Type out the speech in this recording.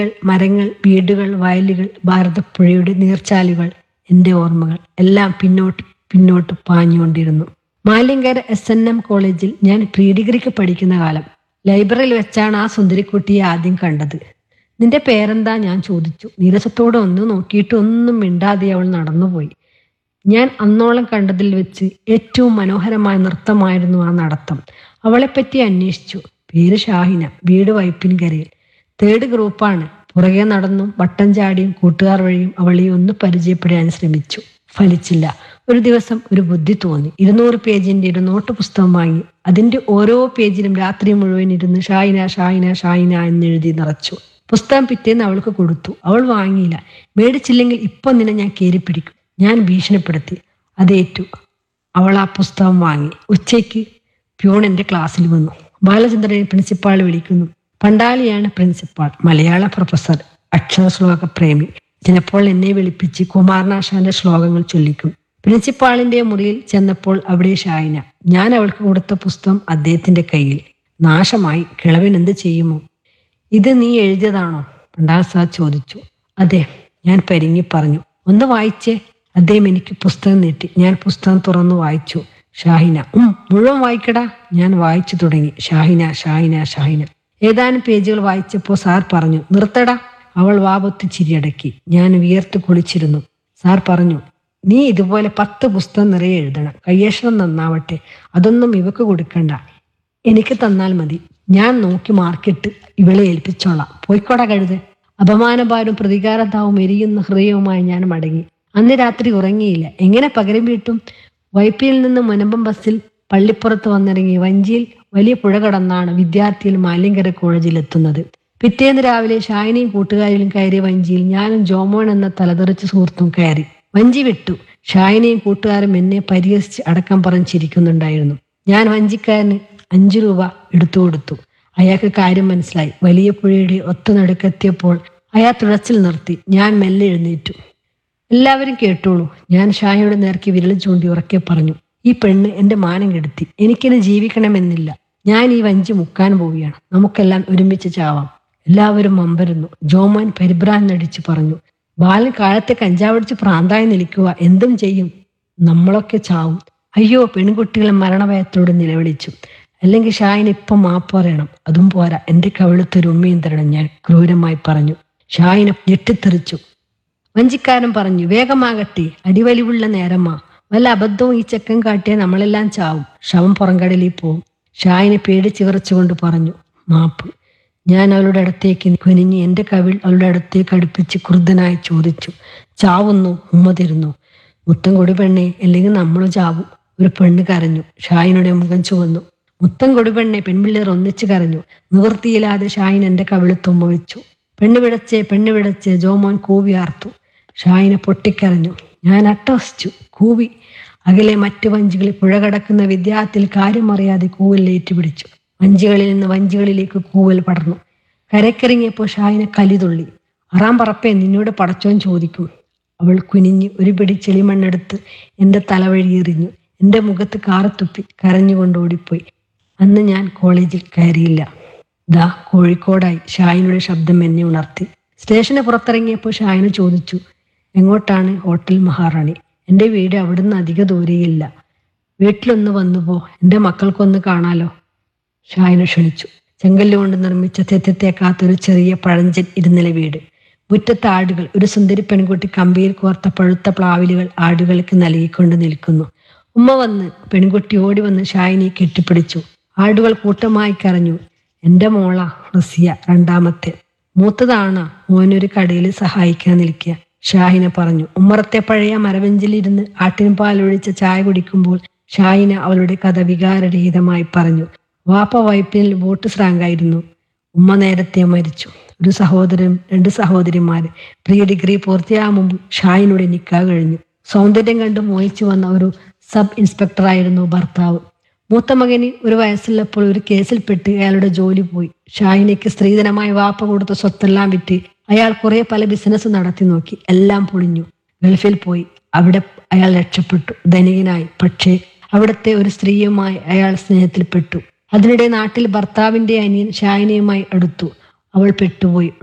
മരങ്ങൾ വീടുകൾ വയലുകൾ ഭാരതപ്പുഴയുടെ നീർച്ചാലുകൾ എൻ്റെ ഓർമ്മകൾ എല്ലാം പിന്നോട്ട് പിന്നോട്ട് പാഞ്ഞുകൊണ്ടിരുന്നു മാലിങ്കര എസ് എൻ എം കോളേജിൽ ഞാൻ പ്രീ ഡിഗ്രിക്ക് പഠിക്കുന്ന കാലം ലൈബ്രറിയിൽ വെച്ചാണ് ആ സുന്ദരിക്കുട്ടിയെ ആദ്യം കണ്ടത് നിന്റെ പേരെന്താ ഞാൻ ചോദിച്ചു നീരസത്തോടെ ഒന്ന് നോക്കിയിട്ട് ഒന്നും മിണ്ടാതെ അവൾ നടന്നുപോയി ഞാൻ അന്നോളം കണ്ടതിൽ വെച്ച് ഏറ്റവും മനോഹരമായ നൃത്തമായിരുന്നു ആ നടത്തം അവളെപ്പറ്റി അന്വേഷിച്ചു പേര് ഷാഹിന വീട് വൈപ്പിൻകരയിൽ തേർഡ് ഗ്രൂപ്പാണ് പുറകെ നടന്നും വട്ടം ചാടിയും കൂട്ടുകാർ വഴിയും അവളെ ഒന്ന് പരിചയപ്പെടാൻ ശ്രമിച്ചു ഫലിച്ചില്ല ഒരു ദിവസം ഒരു ബുദ്ധി തോന്നി ഇരുന്നൂറ് പേജിന്റെ ഒരു നോട്ട് പുസ്തകം വാങ്ങി അതിന്റെ ഓരോ പേജിലും രാത്രി മുഴുവൻ ഇരുന്ന് ഷായിന ഷായിന ഷായിന എന്നെഴുതി നിറച്ചു പുസ്തകം പിറ്റേന്ന് അവൾക്ക് കൊടുത്തു അവൾ വാങ്ങിയില്ല മേടിച്ചില്ലെങ്കിൽ ഇപ്പൊ നിന്നെ ഞാൻ കയറി പിടിക്കും ഞാൻ ഭീഷണിപ്പെടുത്തി അതേറ്റു അവൾ ആ പുസ്തകം വാങ്ങി ഉച്ചയ്ക്ക് പ്യൂൺ എന്റെ ക്ലാസ്സിൽ വന്നു ബാലചന്ദ്രനെ പ്രിൻസിപ്പാൾ വിളിക്കുന്നു പണ്ടാലിയാണ് പ്രിൻസിപ്പാൾ മലയാള പ്രൊഫസർ അക്ഷര ശ്ലോക പ്രേമി ചിലപ്പോൾ എന്നെ വിളിപ്പിച്ച് കുമാരനാശാന്റെ ശ്ലോകങ്ങൾ ചൊല്ലിക്കും പ്രിൻസിപ്പാളിന്റെ മുറിയിൽ ചെന്നപ്പോൾ അവിടെ ഷായിന ഞാൻ അവൾക്ക് കൊടുത്ത പുസ്തകം അദ്ദേഹത്തിന്റെ കയ്യിൽ നാശമായി കിളവൻ എന്ത് ചെയ്യുമോ ഇത് നീ എഴുതിയതാണോ പണ്ടാൽ സാർ ചോദിച്ചു അതെ ഞാൻ പരിങ്ങി പറഞ്ഞു ഒന്ന് വായിച്ചേ അദ്ദേഹം എനിക്ക് പുസ്തകം നീട്ടി ഞാൻ പുസ്തകം തുറന്നു വായിച്ചു ഷാഹിന ഉം മുഴുവൻ വായിക്കടാ ഞാൻ വായിച്ചു തുടങ്ങി ഷാഹിന ഷാഹിന ഷാഹിന ഏതാനും പേജുകൾ വായിച്ചപ്പോൾ സാർ പറഞ്ഞു നിർത്തടാ അവൾ വാപൊത്തി ചിരിയടക്കി ഞാൻ വിയർത്ത് കുളിച്ചിരുന്നു സാർ പറഞ്ഞു നീ ഇതുപോലെ പത്ത് പുസ്തകം നിറയെ എഴുതണം കയ്യക്ഷരം നന്നാവട്ടെ അതൊന്നും ഇവക്ക് കൊടുക്കണ്ട എനിക്ക് തന്നാൽ മതി ഞാൻ നോക്കി മാർക്കിട്ട് ഇവളെ ഏൽപ്പിച്ചോളാം പോയിക്കോടാ കഴുത് അപമാനഭാരവും പ്രതികാരതാവും എരിയുന്ന ഹൃദയവുമായി ഞാൻ മടങ്ങി അന്ന് രാത്രി ഉറങ്ങിയില്ല എങ്ങനെ പകരം വീട്ടും വൈപ്പിയിൽ നിന്ന് മുനമ്പം ബസ്സിൽ പള്ളിപ്പുറത്ത് വന്നിറങ്ങി വഞ്ചിയിൽ വലിയ പുഴ കടന്നാണ് വിദ്യാർത്ഥികൾ മാലിങ്കര കോളേജിൽ എത്തുന്നത് പിറ്റേന്ന് രാവിലെ ഷായനയും കൂട്ടുകാരിലും കയറിയ വഞ്ചിയിൽ ഞാനും ജോമോൻ എന്ന തലതെറിച്ച സുഹൃത്തും കയറി വഞ്ചി വിട്ടു ഷായനയും കൂട്ടുകാരും എന്നെ പരിഹസിച്ച് അടക്കം പറഞ്ഞ് ചിരിക്കുന്നുണ്ടായിരുന്നു ഞാൻ വഞ്ചിക്കാരന് അഞ്ചു രൂപ എടുത്തു കൊടുത്തു അയാൾക്ക് കാര്യം മനസ്സിലായി വലിയ പുഴയുടെ ഒത്ത നടുക്കെത്തിയപ്പോൾ അയാൾ തുഴച്ചിൽ നിർത്തി ഞാൻ മെല്ലെ എഴുന്നേറ്റു എല്ലാവരും കേട്ടോളൂ ഞാൻ ഷായയുടെ നേർക്ക് വിരൽ ചൂണ്ടി ഉറക്കെ പറഞ്ഞു ഈ പെണ്ണ് എന്റെ മാനം കെടുത്തി എനിക്കിനി ജീവിക്കണമെന്നില്ല ഞാൻ ഈ വഞ്ചി മുക്കാൻ പോവുകയാണ് നമുക്കെല്ലാം ഒരുമിച്ച് ചാവാം എല്ലാവരും അമ്പരുന്നു ജോമാൻ പരിഭ്രാന്തടിച്ച് പറഞ്ഞു ബാലൻ കാലത്തെ കഞ്ചാവടിച്ച് പ്രാന്തായി നിൽക്കുക എന്തും ചെയ്യും നമ്മളൊക്കെ ചാവും അയ്യോ പെൺകുട്ടികളെ മരണഭയത്തോട് നിലവിളിച്ചു അല്ലെങ്കിൽ ഷായന് ഇപ്പം മാപ്പ് പറയണം അതും പോരാ എന്റെ കവിളത്തൊരു ഉമ്മയും തരണം ഞാൻ ക്രൂരമായി പറഞ്ഞു ഷായിനെ ഞെട്ടിത്തെറിച്ചു വഞ്ചിക്കാരൻ പറഞ്ഞു വേഗമാകട്ടെ അടിവലിവുള്ള നേരമാ വല്ല അബദ്ധവും ഈ ചെക്കൻ കാട്ടിയാൽ നമ്മളെല്ലാം ചാവും ശവം പുറംകടലിൽ പോവും ഷായിനെ പേടിച്ച് വിറച്ചുകൊണ്ട് പറഞ്ഞു മാപ്പ് ഞാൻ അവളുടെ അടുത്തേക്ക് കുനിഞ്ഞ് എന്റെ കവിൾ അവളുടെ അടുത്തേക്ക് അടുപ്പിച്ച് ക്രുദ്ധനായി ചോദിച്ചു ചാവുന്നു ഉമ്മ തരുന്നു മുത്തം കൊടി പെണ്ണെ അല്ലെങ്കിൽ നമ്മളും ചാവും ഒരു പെണ്ണ് കരഞ്ഞു ഷായിനുടെ മുഖം ചുവന്നു മുത്തം കൊടി പെണ്ണെ പെൺപിള്ളേർ ഒന്നിച്ച് കരഞ്ഞു നിവൃത്തിയില്ലാതെ ഷായിൻ എന്റെ കവിളത്തുമ്മ വെച്ചു പെണ്ണ് വിടച്ചേ പെണ്ണ് വിടച്ചേ ജോമോൻ കൂവി ആർത്തു ഷായിനെ പൊട്ടിക്കരഞ്ഞു ഞാൻ അട്ടഹസിച്ചു കൂവി അകലെ മറ്റു വഞ്ചികളിൽ പുഴ കടക്കുന്ന വിദ്യാർത്ഥിയിൽ കാര്യം അറിയാതെ കൂവൽ ഏറ്റുപിടിച്ചു വഞ്ചികളിൽ നിന്ന് വഞ്ചികളിലേക്ക് കൂവൽ പടർന്നു കരക്കിറങ്ങിയപ്പോൾ ഷായിനെ കലിതുള്ളി അറാം പറപ്പേ നിന്നോട് പടച്ചോൻ ചോദിക്കും അവൾ കുനിഞ്ഞ് ഒരു പിടി ചെളിമണ്ണെടുത്ത് എൻ്റെ തലവഴി എറിഞ്ഞു എൻ്റെ മുഖത്ത് കാറത്തുപ്പി കരഞ്ഞുകൊണ്ട് ഓടിപ്പോയി അന്ന് ഞാൻ കോളേജിൽ കയറിയില്ല ദാ കോഴിക്കോടായി ഷായിനുടെ ശബ്ദം എന്നെ ഉണർത്തി സ്റ്റേഷന് പുറത്തിറങ്ങിയപ്പോൾ ഷായിന് ചോദിച്ചു എങ്ങോട്ടാണ് ഹോട്ടൽ മഹാറാണി എൻ്റെ വീട് അവിടുന്ന് അധിക ദൂരെയില്ല വീട്ടിലൊന്ന് വന്നുപോ എൻ്റെ മക്കൾക്കൊന്ന് കാണാലോ ഷായിനെ ക്ഷണിച്ചു ചെങ്കല്ല് കൊണ്ട് നിർമ്മിച്ച തെറ്റത്തേക്കാത്തൊരു ചെറിയ പഴഞ്ചൻ ഇരുനില വീട് മുറ്റത്ത് ആടുകൾ ഒരു സുന്ദരി പെൺകുട്ടി കമ്പിയിൽ കോർത്ത പഴുത്ത പ്ലാവിലുകൾ ആടുകൾക്ക് നൽകിക്കൊണ്ട് നിൽക്കുന്നു ഉമ്മ വന്ന് പെൺകുട്ടി ഓടി വന്ന് ഷായിനെ കെട്ടിപ്പിടിച്ചു ആടുകൾ കൂട്ടമായി കരഞ്ഞു എന്റെ മോള റസിയ രണ്ടാമത്തെ മൂത്തതാണ് മോനൊരു കടയിൽ സഹായിക്കാൻ നിൽക്കുക ഷാഹിന പറഞ്ഞു ഉമ്മറത്തെ പഴയ മരവെഞ്ചിലിരുന്ന് ആട്ടിൻ പാലൊഴിച്ച ചായ കുടിക്കുമ്പോൾ ഷാഹിന അവളുടെ കഥ വികാരരഹിതമായി പറഞ്ഞു വാപ്പ വൈപ്പിൽ വോട്ട് സ്രാങ്കായിരുന്നു ഉമ്മ നേരത്തെ മരിച്ചു ഒരു സഹോദരൻ രണ്ട് സഹോദരിമാര് പ്രീ ഡിഗ്രി പൂർത്തിയാകും മുമ്പ് ഷാഹിനോട് നിക്കാ കഴിഞ്ഞു സൗന്ദര്യം കണ്ട് മോഹിച്ചു വന്ന ഒരു സബ് ഇൻസ്പെക്ടറായിരുന്നു ഭർത്താവ് മൂത്ത മകന് ഒരു വയസ്സുള്ളപ്പോൾ ഒരു കേസിൽപ്പെട്ട് അയാളുടെ ജോലി പോയി ഷാഹിനയ്ക്ക് സ്ത്രീധനമായി വാപ്പ കൊടുത്ത സ്വത്തെല്ലാം വിറ്റ് അയാൾ കുറെ പല ബിസിനസ് നടത്തി നോക്കി എല്ലാം പൊളിഞ്ഞു ഗൾഫിൽ പോയി അവിടെ അയാൾ രക്ഷപ്പെട്ടു ധനികനായി പക്ഷേ അവിടുത്തെ ഒരു സ്ത്രീയുമായി അയാൾ സ്നേഹത്തിൽപ്പെട്ടു അതിനിടെ നാട്ടിൽ ഭർത്താവിന്റെ അനിയൻ ഷാഹിനയുമായി അടുത്തു അവൾ പെട്ടുപോയി